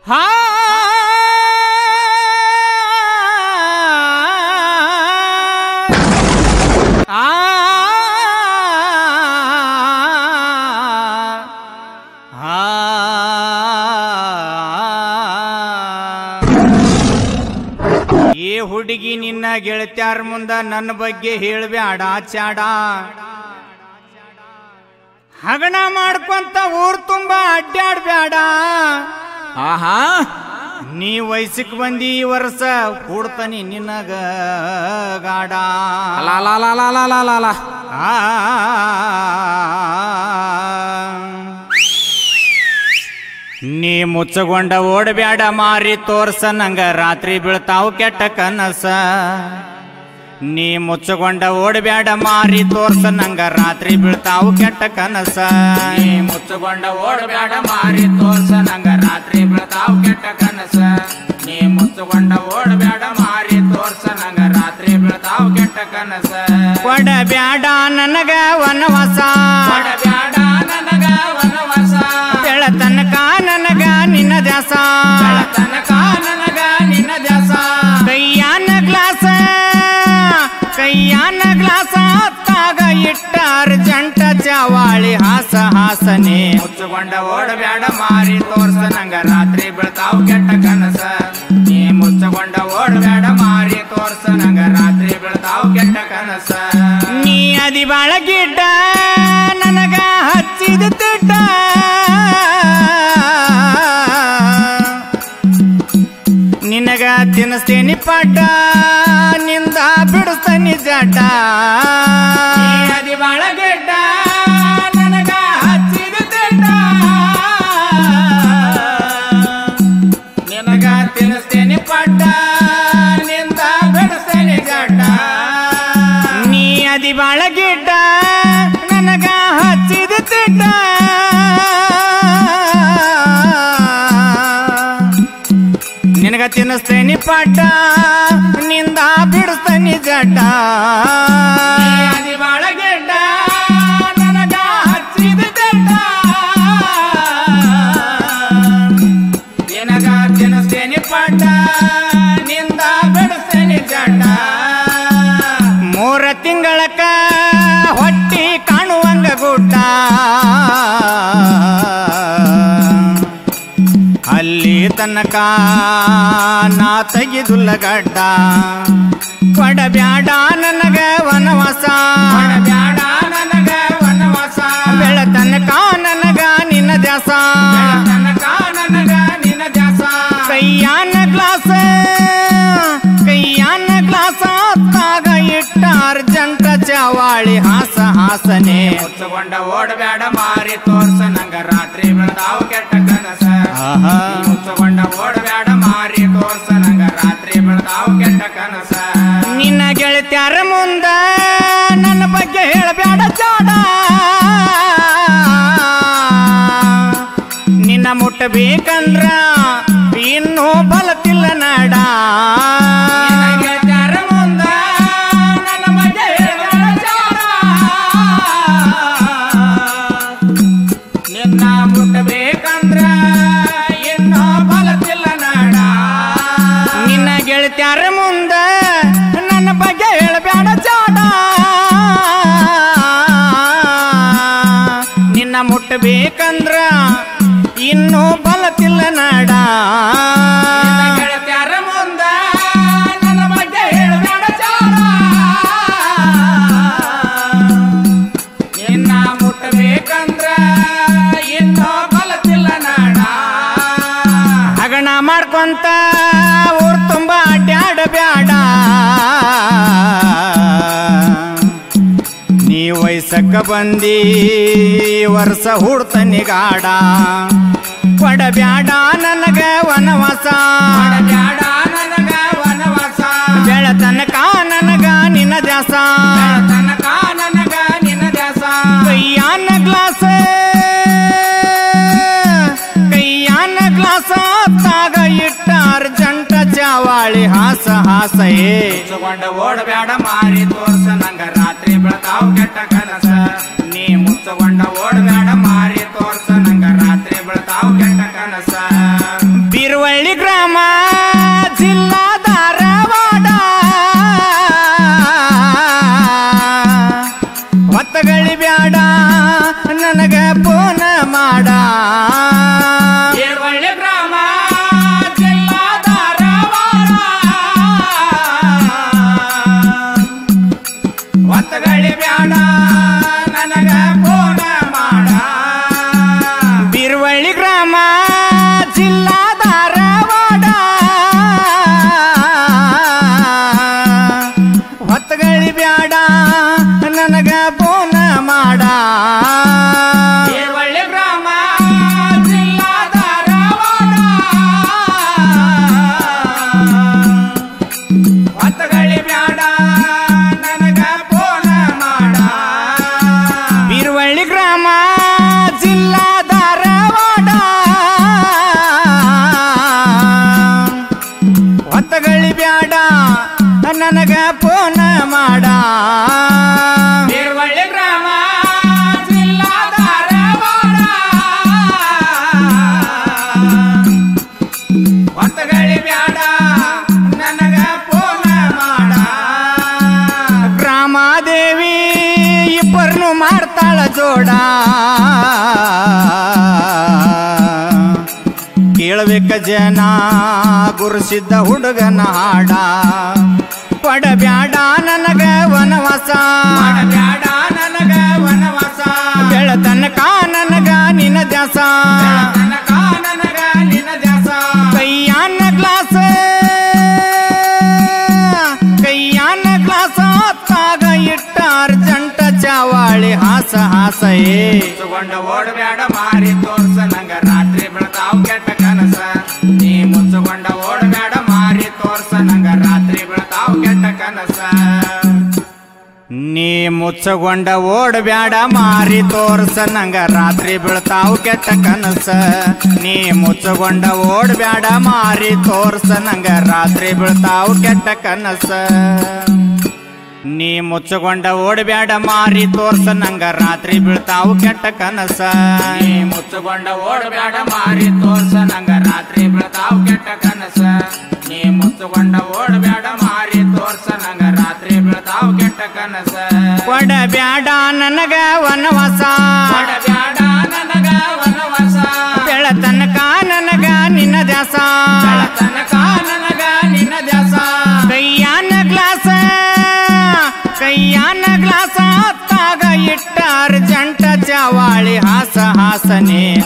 ಹಾ ಆ ಏ ಹುಡುಗಿ ನಿನ್ನ ಗೆಳತ್ಯಾರ ಮುಂದ ನನ್ನ ಬಗ್ಗೆ ಹೇಳ್ಬ್ಯಾಡ ಚಾಡ ಹಗಣ ಮಾಡ್ಕೊಂತ ಊರ್ ತುಂಬಾ ಅಡ್ಡಾಡ್ಬ್ಯಾಡ ಆಹಾ ನೀ ವಯಸ್ಸಿಗೆ ಬಂದಿ ಈ ವರ್ಷ ಕೂಡ್ತಾನಿ ನಿನಗ ಗಾಡ ಅಲಾಲಾಲಾಲಾಲಾಲಾಲ. ಆ. ನೀ ಮುಚ್ಚಗೊಂಡ ಓಡಬ್ಯಾಡ ಮಾರಿ ತೋರ್ಸ ನಂಗ ರಾತ್ರಿ ಬೀಳ್ತಾವ್ ಕೆಟ್ಟ ಕನಸ ನೀ ಮುಚ್ಚಗೊಂಡ ಓಡಬ್ಯಾಡ ಮಾರಿ ತೋರ್ಸ ನಂಗ ರಾತ್ರಿ ಬೀಳ್ತಾವ್ ಕೆಟ್ಟ ಕನಸ ನೀ ಮುಚ್ಚುಕೊಂಡ ಓಡಬ್ಯಾಡ ಮಾರಿ ತೋರ್ಸ ನಂಗ ರಾತ್ರಿ ಬೀಳ್ತಾವ್ ಕೆಟ್ಟ ಕನಸ ನೀ ಮುಚ್ಚುಕೊಂಡ ಓಡಬ್ಯಾಡ ಮಾರಿ ತೋರ್ಸ ನಂಗ ರಾತ್ರಿ ಬೀಳ್ತಾವ್ ಕೆಟ್ಟ ಕನಸ ಕೊಡಬ್ಯಾಡ ನನಗ ವನವಾಸ ಮಾಡಬ್ಯಾಡ ನನಗ ವನವಾಸ ಬೆಳತನಕ ನನಗ ನಿನ್ನ ದ್ಯಾಸ ತನಕ ನನಗ ನಿನ್ನ ದ್ಯಾಸ ಕೈಯಾನ ಗ್ಲಾಸ ಕೈಯಾನ ಗ್ಲಾಸ ತಾಗ ಇಟ್ಟ ಅರ್ಜಂಟ ಚವಾಳಿ ಹಾಸ ಹಾಸನೆ ಮುಚ್ಚುಕೊಂಡ ಓಡಬ್ಯಾಡ ಮಾರಿ ತೋರ್ಸ ನಂಗ ರಾತ್ರಿ ಬೀಳ್ತಾವ್ ಕೆಟ್ಟ ಕನಸ ನೀ ಮುಚ್ಚುಕೊಂಡ ಓಡಬ್ಯಾಡ ಮಾರಿ ತೋರ್ಸ ನಂಗ ರಾತ್ರಿ ಬೀಳ್ತಾವ್ ಕೆಟ್ಟ ಕನಸ ನೀ ಅದಿ ಬಾಳ ಗಿಡ್ಡ ನನಗ ಹಚ್ಚಿದ ತಿಡ್ಡ ನಿನಗ ತಿನ್ನಿಸ್ತೇನಿ ಪಡ್ಡ ನಿಂದ ಬಿಡಿಸ್ತೇನಿ ಜಡ್ಡ ನೀ ಅದಿ ಬಾಳ ಗೆಡ್ಡ ನನಗ ಹಚ್ಚಿದ ತಿಡ್ಡ ನಿನಗ ತಿನ್ನಿಸ್ತೇನೆ ಪಡ್ಡ ನಿಂದ ಬಿಡಿಸ್ತೇನೆ ಜಡ್ಡ ನೀ ಅದಿ ಬಾಳ ಗಿಡ್ಡ ನನಗ ಹಚ್ಚಿದ ತಿಡ್ಡ ನಿನಗ ತಿನ್ನಿಸ್ತೇನಿ ಪಡ್ಡ ನಿಂದ ಬಿಡಿಸ್ತೇನಿ ಜಡ್ಡ ನೀ ಅದಿ ಬಾಳ ಗೆಡ್ಡ ನನಗ ಹಚ್ಚಿದ ತಿಡ್ಡ ನಿನಗ ತಿನ್ನಿಸ್ತೇನೆ ಪಡ್ಡ ನಿಂದ ಬಿಡಿಸ್ತೇನೆ ಜಡ್ಡ ಮೂರ ತಿಂಗಳಕ ಹೊಟ್ಟಿ ಕಾಣುವಂಗ ಗುಡ್ಡ ಅಲ್ಲಿ ತನಕ ನಾ ತೆಗೆದುಲ್ಲ ಗಡ್ಡ ಕೊಡಬ್ಯಾಡ ನನಗ ವನವಾಸ ಬ್ಯಾಡ ನನಗ ವನವಾಸ ಬೆಳತನಕ ನನಗ ನಿನ್ನ ದ್ಯಾಸ ತನಕ ನನಗ ನಿನ್ನ ದ್ಯಾಸ ಕೈಯಾನ ಗ್ಲಾಸ ಕೈಯಾನ ಗ್ಲಾಸ ತಾಗ ಇಟ್ಟ ಅರ್ಜಂಟ ಚವಾಳಿ ಹಾಸ ಹಾಸನೆ ಮುಚ್ಚಕೊಂಡ ಓಡಬ್ಯಾಡ ಮಾರಿ ತೋರ್ಸ ನಂಗ ರಾತ್ರಿ ಬೆಳದಾವ್ ಕೆಟ್ಟ ಕನಸ ಆಹಾ. ಮುಚ್ಚಕೊಂಡ ಓಡಬ್ಯಾಡ ಮಾರಿ ತೋರ್ಸ ನಂಗ ರಾತ್ರಿ ಬೆಳದಾವ್ ಕೆಟ್ಟ ಕನಸ ನಿನ್ನ ಗೆಳತ್ಯಾರ ಮುಂದ ನನ್ನ ಬಗ್ಗೆ ಹೇಳಬೇಡ ಚಾಡ ನಿನ್ನ ಮುಟ್ಟಬೇಕಂದ್ರ ಇನ್ನೂ ಬಲತಿಲ್ಲ ನಾಡ ನಿನ್ನ ಗೆಳತ್ಯಾರ ಮುಂದ ನನ್ನ ಬಗ್ಗೆ ಹೇಳ್ಬೇಡ ಚಾಡ. ನಿನ್ನ ಮುಟ್ಟಬೇಕಂದ್ರ ಇನ್ನೂ ಬಲತಿಲ್ಲ ನಾಡ ನಿನ್ನ ಗೆಳತ್ಯಾರ ಮುಂದ ನನ್ನ ಬಗ್ಗೆ ಹೇಳಬೇಡ ಚಾಡ ನಿನ್ನ ಮುಟ್ಟಬೇಕಂದ್ರ ಇನ್ನೂ ಬಲತಿಲ್ಲ ನಾಡ ನಿನ್ನ ಗೆಳತ್ಯಾರ ಮುಂದ ನನ್ನ ಬಗ್ಗೆ ಹೇಳ್ಬೇಡ ಚಾಡ. ನಿನ್ನ ಮುಟ್ಟಬೇಕಂದ್ರ ಇನ್ನೂ ಬಲತಿಲ್ಲ ನಾಡ ಹಗಣ ಮಾಡ್ಕೊಂತ ಊರ್ ತುಂಬ ಅಡ್ಡಾಡಬ್ಯಾಡ ನೀ ವಯಸ್ಸಕ್ಕ ಬಂದಿ ವರ್ಷ ಹುಡ್ತನಿಗಾಡ ಕೊಡಬ್ಯಾಡ ನನಗ ವನವಾಸ ಬ್ಯಾಡ ನನಗ ವನವಾಸ ಬೆಳತನಕ ನನಗ ನಿನ್ನ ದ್ಯಾಸ ತನಕ ನನಗ ನಿನ್ನ ದ್ಯಾಸ ಕೈಯಾನ ಗ್ಲಾಸ ಕೈಯಾನ ಗ್ಲಾಸ ತಾಗ ಇಟ್ಟ ಅರ್ಜಂಟ ಚಾವಾಳಿ ಹಾಸ ಹಾಸಯೇ ಮುಚ್ಚಕೊಂಡ ಓಡಬ್ಯಾಡ ಮಾರಿ ತೋರ್ಸ ನಂಗ ರಾತ್ರಿ ಬೆಳತಾವ್ ಕೆಟ್ಟ ಕನಸ ನೀ ಮುಚ್ಚಕೊಂಡ ಓಡಬ್ಯಾಡ ಮಾರಿ ತೋರ್ಸ ನಂಗ ರಾತ್ರಿ ಬೆಳತಾವ್ ಕೆಟ್ಟ ಕನಸ ಬಿರುವ ಹೊತ್ತಗಳಿ ಬ್ಯಾಡ ನನಗ ಫೋನ ಮಾಡ ಬಿರುವಳ್ಳಿ ಗ್ರಾಮ ಜಿಲ್ಲಾ ಧಾರವಾಡ ಹೊತ್ತಗಳಿ ಬ್ಯಾಡ ನನಗ ಬೋನ ಮಾಡ ಒಳ್ಳೆ ಗ್ರಾಮ ಜಿಲ್ಲಾ ಧಾರವಾಡ ಹೊತ್ತಗಳಿ ಬ್ಯಾಡ ನನಗ ಫೋನ ಮಾಡ ಬಿರುವಳ್ಳಿ ಗ್ರಾಮ ಜಿಲ್ಲಾ ಧಾರವಾಡ ಹೊತ್ತಗಳಿ ಬ್ಯಾಡ ನನಗ ಫೋನ ಮಾಡ ಒಳ್ಳೆ ಗ್ರಾಮ ಜಿಲ್ಲಾ ಧಾರವಾಡ ಹೊತ್ತಗಳಿ ಬ್ಯಾಡ ನನಗ ಫೋನ ಮಾಡ ಗ್ರಾಮಾದೇವಿ ಇಬ್ಬರನ್ನು ಮಾಡ್ತಾಳ ಜೋಡ ಕೇಳಬೇಕ ಜನ ಗುರುಸಿದ್ದ ಹುಡುಗನ ಹಾಡ ಪಡಬ್ಯಾಡ ನನಗ ವನವಾಸ ಬ್ಯಾಡ ನನಗ ವನವಾಸ ಬೆಳತನಕ ನನಗ ನಿನ್ನ ದ್ಯಾಸ ತನಕ ನನಗ ನಿನ್ನ ದ್ಯಾಸ ಕೈಯಾನ ಗ್ಲಾಸ ಕೈಯಾನ ಗ್ಲಾಸ ತಾಗ ಇಟ್ಟ ಅರ್ಜಂಟ ಚಾವಾಳಿ ಹಾಸ ಹಾಸ ಏ ಮುಚ್ಚುಕೊಂಡ ಓಡಬ್ಯಾಡ ಮಾರಿ ತೋರ್ಸ ನಂಗ ರಾತ್ರಿ ಬೆಳತಾವ್ ಕೆಟ್ಟ ಕನಸ ನೀ ಮುಚ್ಚುಕೊಂಡ ಓಡಬ್ಯಾಡ ಮಾರಿ ತೋರ್ಸ ನಂಗ ರಾತ್ರಿ ಬೆಳತಾವ್ ಕೆಟ್ಟ ಕನಸ ನೀ ಮುಚ್ಚಗೊಂಡ ಓಡಬ್ಯಾಡ ಮಾರಿ ತೋರ್ಸ ನಂಗ ರಾತ್ರಿ ಬೀಳ್ತಾವ್ ಕೆಟ್ಟ ಕನಸ ನೀ ಮುಚ್ಚಗೊಂಡ ಓಡಬ್ಯಾಡ ಮಾರಿ ತೋರ್ಸ ನಂಗ ರಾತ್ರಿ ಬೀಳ್ತಾವ್ ಕೆಟ್ಟ ಕನಸ ನೀ ಮುಚ್ಚಗೊಂಡ ಓಡಬ್ಯಾಡ ಮಾರಿ ತೋರ್ಸ ನಂಗ ರಾತ್ರಿ ಬೀಳ್ತಾವ್ ಕೆಟ್ಟ ಕನಸ ನೀ ಮುಚ್ಚುಕೊಂಡ ಓಡಬ್ಯಾಡ ಮಾರಿ ತೋರ್ಸ ನಂಗ ರಾತ್ರಿ ಬೆಳತಾವ್ ಕೆಟ್ಟ ಕನಸ ನೀ ಮುಚ್ಚುಕೊಂಡ ಓಡಬ್ಯಾಡ ಮಾರಿ ತೋರ್ಸ ನಂಗ ರಾತ್ರಿ ಬೆಳತಾವ್ ಕೆಟ್ಟ ಕನಸ ಕೊಡಬ್ಯಾಡ ನನಗ ವನವಾಸ ಓಡಬ್ಯಾಡ ನನಗ ವನವಾಸ ಬೆಳತನಕ ನನಗ ನಿನ್ನ ದ್ಯಾಸ ತನಕ ನನಗ ನಿನ್ನ ದ್ಯಾಸ ಕೈಯಾನ ಗ್ಲಾಸ ಕೈಯಾನ ಗ್ಲಾಸ ತಾಗ ಇಟ್ಟ ಅರ್ಜಂಟ ಚವಾಳಿ ಹಾಸ ಹಾಸನೆ